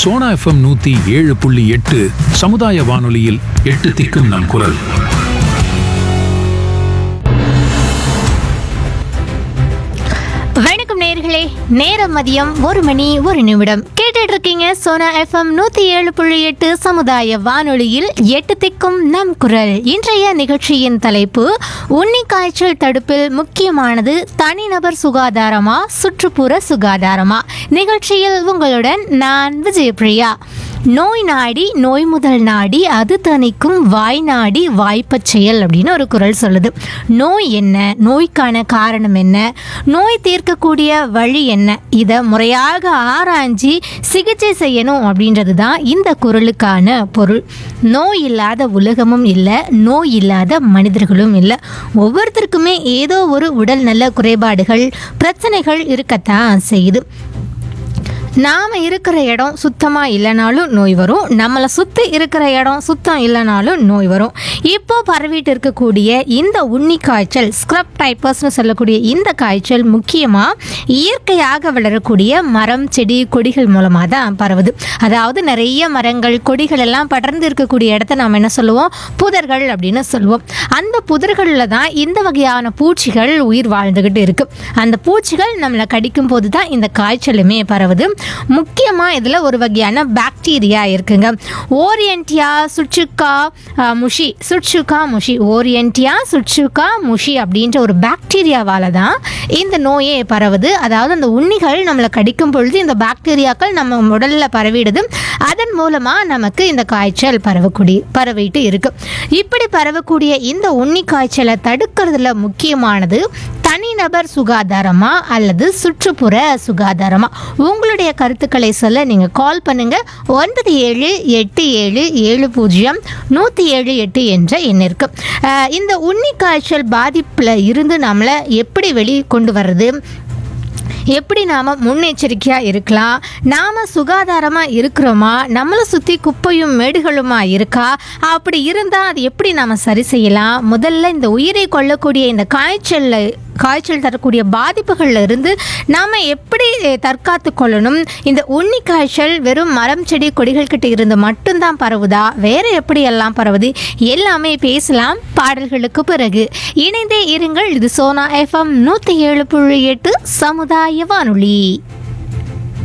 Sona FM நூத்தி ஏழு புள்ளி எட்டு சமுதாய வானொலியில் எட்டு திக்கும் நம் குரல் வணக்கம் நேர்களே நேரம் மதியம் ஒரு மணி ஒரு நிமிடம் கேட்டுட்டு இருக்கீங்க சோனா எஃப்எம் நூத்தி ஏழு புள்ளி எட்டு சமுதாய வானொலியில் எட்டு திக்கும் நம் குரல் இன்றைய நிகழ்ச்சியின் தலைப்பு உன்னி காய்ச்சல் தடுப்பில் முக்கியமானது தனிநபர் சுகாதாரமா சுற்றுப்புற சுகாதாரமா நிகழ்ச்சியில் உங்களுடன் நான் விஜயபிரியா நோய் நாடி நோய் முதல் நாடி அது தணிக்கும் வாய் நாடி வாய்ப்பச் செயல் அப்படின்னு ஒரு குரல் சொல்லுது நோய் என்ன நோய்க்கான காரணம் என்ன நோய் தீர்க்கக்கூடிய வழி என்ன இதை முறையாக ஆராய்ஞ்சி சிகிச்சை செய்யணும் அப்படின்றது தான் இந்த குரலுக்கான பொருள் நோய் இல்லாத உலகமும் இல்லை நோய் இல்லாத மனிதர்களும் இல்லை ஒவ்வொருத்தருக்குமே ஏதோ ஒரு உடல் நல குறைபாடுகள் பிரச்சனைகள் இருக்கத்தான் செய்யுது நாம் இருக்கிற இடம் சுத்தமாக இல்லைனாலும் நோய் வரும் நம்மளை சுற்றி இருக்கிற இடம் சுத்தம் இல்லைனாலும் நோய் வரும் இப்போ பரவிட்டு இருக்கக்கூடிய இந்த உண்ணி காய்ச்சல் ஸ்க்ரப் டைப்பர்ஸ்னு சொல்லக்கூடிய இந்த காய்ச்சல் முக்கியமாக இயற்கையாக வளரக்கூடிய மரம் செடி கொடிகள் மூலமாக தான் பரவுது அதாவது நிறைய மரங்கள் கொடிகள் எல்லாம் படர்ந்து இருக்கக்கூடிய இடத்த நாம் என்ன சொல்லுவோம் புதர்கள் அப்படின்னு சொல்லுவோம் அந்த புதர்களில் தான் இந்த வகையான பூச்சிகள் உயிர் வாழ்ந்துக்கிட்டு இருக்கு அந்த பூச்சிகள் நம்மளை கடிக்கும் போது தான் இந்த காய்ச்சலுமே பரவுது முக்கியமாக இதில் ஒரு வகையான பாக்டீரியா இருக்குங்க ஓரியன்டியா சுட்சுக்கா அஹ், முஷி சுட்சுக்கா முஷி ஓரியன்டியா சுட்சுக்கா முஷி அப்படின்ற ஒரு பாக்டீரியாவால் தான் இந்த நோயே பரவுது அதாவது அந்த உண்ணிகள் நம்மளை கடிக்கும் பொழுது இந்த பாக்டீரியாக்கள் நம்ம உடலில் பரவிடுது அதன் மூலமாக நமக்கு இந்த காய்ச்சல் பரவக்கூடிய பரவிட்டு இருக்கு இப்படி பரவக்கூடிய இந்த உண்ணி காய்ச்சலை தடுக்கிறதுல முக்கியமானது தனிநபர் சுகாதாரமா அல்லது சுற்றுப்புற சுகாதாரமா உங்களுடைய கருத்துக்களை சொல்ல நீங்கள் கால் பண்ணுங்க ஒன்பது ஏழு எட்டு ஏழு ஏழு பூஜ்ஜியம் நூற்றி ஏழு எட்டு என்ற எண்ணிற்கு அஹ், இந்த உண்ணி காய்ச்சல் பாதிப்பில் இருந்து நம்மளை எப்படி வெளியே கொண்டு வர்றது எப்படி நாம் முன்னெச்சரிக்கையாக இருக்கலாம் நாம் சுகாதாரமாக இருக்கிறோமா நம்மளை சுற்றி குப்பையும் மேடுகளுமா இருக்கா அப்படி இருந்தால் அது எப்படி நாம் சரி செய்யலாம் முதல்ல இந்த உயிரை கொள்ளக்கூடிய இந்த காய்ச்சலில் காய்ச்சல் தரக்கூடிய பாதிப்புகள்ல இருந்து நாம் எப்படி தற்காத்து கொள்ளணும் இந்த உண்ணி காய்ச்சல் வெறும் மரம் செடி கொடிகள் கிட்ட இருந்து மட்டும்தான் பரவுதா வேற எப்படி எல்லாம் பரவுது எல்லாமே பேசலாம் பாடல்களுக்கு பிறகு இணைந்தே இருங்கள் இது சோனா எஃப்எம் நூற்றி ஏழு புள்ளி எட்டு சமுதாய வானொலி